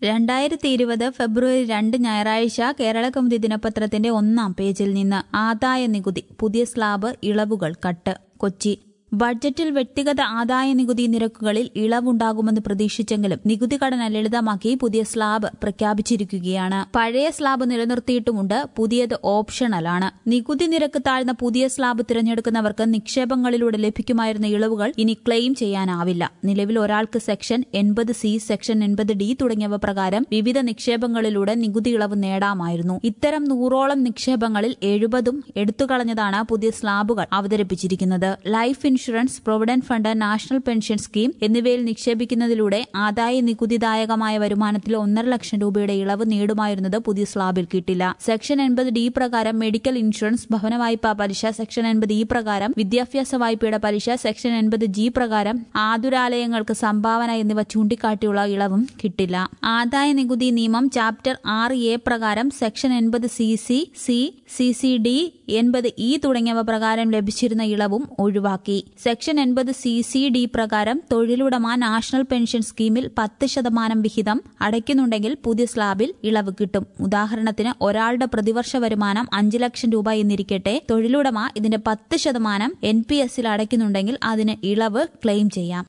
രണ്ടായിരത്തി ഇരുപത് ഫെബ്രുവരി രണ്ട് ഞായറാഴ്ച കേരള കൗമുദി ദിനപത്രത്തിന്റെ ഒന്നാം പേജിൽ നിന്ന് ആദായ നികുതി പുതിയ സ്ലാബ് ഇളവുകൾ കട്ട് കൊച്ചി ബഡ്ജറ്റിൽ വ്യക്തിഗത ആദായ നികുതി നിരക്കുകളിൽ ഇളവുണ്ടാകുമെന്ന് പ്രതീക്ഷിച്ചെങ്കിലും നികുതി ഘടന ലളിതമാക്കി പുതിയ സ്ലാബ് പ്രഖ്യാപിച്ചിരിക്കുകയാണ് പഴയ സ്ലാബ് നിലനിർത്തിയിട്ടുമുണ്ട് പുതിയത് ഓപ്ഷണലാണ് നികുതി നിരക്ക് താഴ്ന്ന പുതിയ സ്ലാബ് തിരഞ്ഞെടുക്കുന്നവർക്ക് നിക്ഷേപങ്ങളിലൂടെ ലഭിക്കുമായിരുന്ന ഇളവുകൾ ഇനി ക്ലെയിം ചെയ്യാനാവില്ല നിലവിൽ ഒരാൾക്ക് സെക്ഷൻ എൺപത് സി സെക്ഷൻ എൺപത് ഡി തുടങ്ങിയവ പ്രകാരം വിവിധ നിക്ഷേപങ്ങളിലൂടെ നികുതി ഇളവ് നേടാമായിരുന്നു ഇത്തരം നൂറോളം നിക്ഷേപങ്ങളിൽ എഴുപതും എടുത്തുകളഞ്ഞതാണ് പുതിയ സ്ലാബുകൾ അവതരിപ്പിച്ചിരിക്കുന്നത് life insurance provident fund national pension scheme എന്നിവയിൽ നിക്ഷേപിക്കുന്നതിലൂടെ ആദായ നികുതിദായകമായ വരുമാനത്തിൽ ഒന്നര ലക്ഷം രൂപയുടെ ഇളവ് നേടുമായിരുന്നത് പുതിയ സ്ലാബിൽ കിട്ടില്ല സെക്ഷൻ എൺപത് ഡി പ്രകാരം മെഡിക്കൽ ഇൻഷുറൻസ് ഭവന വായ്പാ പലിശ സെക്ഷൻ എൺപത് ഇ പ്രകാരം വിദ്യാഭ്യാസ വായ്പയുടെ പലിശ സെക്ഷൻ എൺപത് ജി പ്രകാരം ആതുരാലയങ്ങൾക്ക് സംഭാവന എന്നിവ ചൂണ്ടിക്കാട്ടിയുള്ള ഇളവും കിട്ടില്ല ആദായ നികുതി നിയമം ചാപ്റ്റർ ആറ് എ പ്രകാരം സെക്ഷൻ എൺപത് C C C C C D എൺപത് ഇ തുടങ്ങിയവ പ്രകാരം ലഭിച്ചിരുന്ന ഇളവും ഒഴിവാക്കി സെക്ഷൻ എൺപത് സി സി ഡി പ്രകാരം തൊഴിലുടമ നാഷണൽ പെൻഷൻ സ്കീമിൽ പത്ത് ശതമാനം വിഹിതം അടയ്ക്കുന്നുണ്ടെങ്കിൽ പുതിയ സ്ലാബിൽ ഇളവ് കിട്ടും ഉദാഹരണത്തിന് ഒരാളുടെ പ്രതിവർഷ വരുമാനം അഞ്ച് ലക്ഷം രൂപ എന്നിരിക്കട്ടെ തൊഴിലുടമ ഇതിന്റെ പത്ത് ശതമാനം എൻ പി എസിൽ അടയ്ക്കുന്നുണ്ടെങ്കിൽ അതിന് ഇളവ് ക്ലെയിം ചെയ്യാം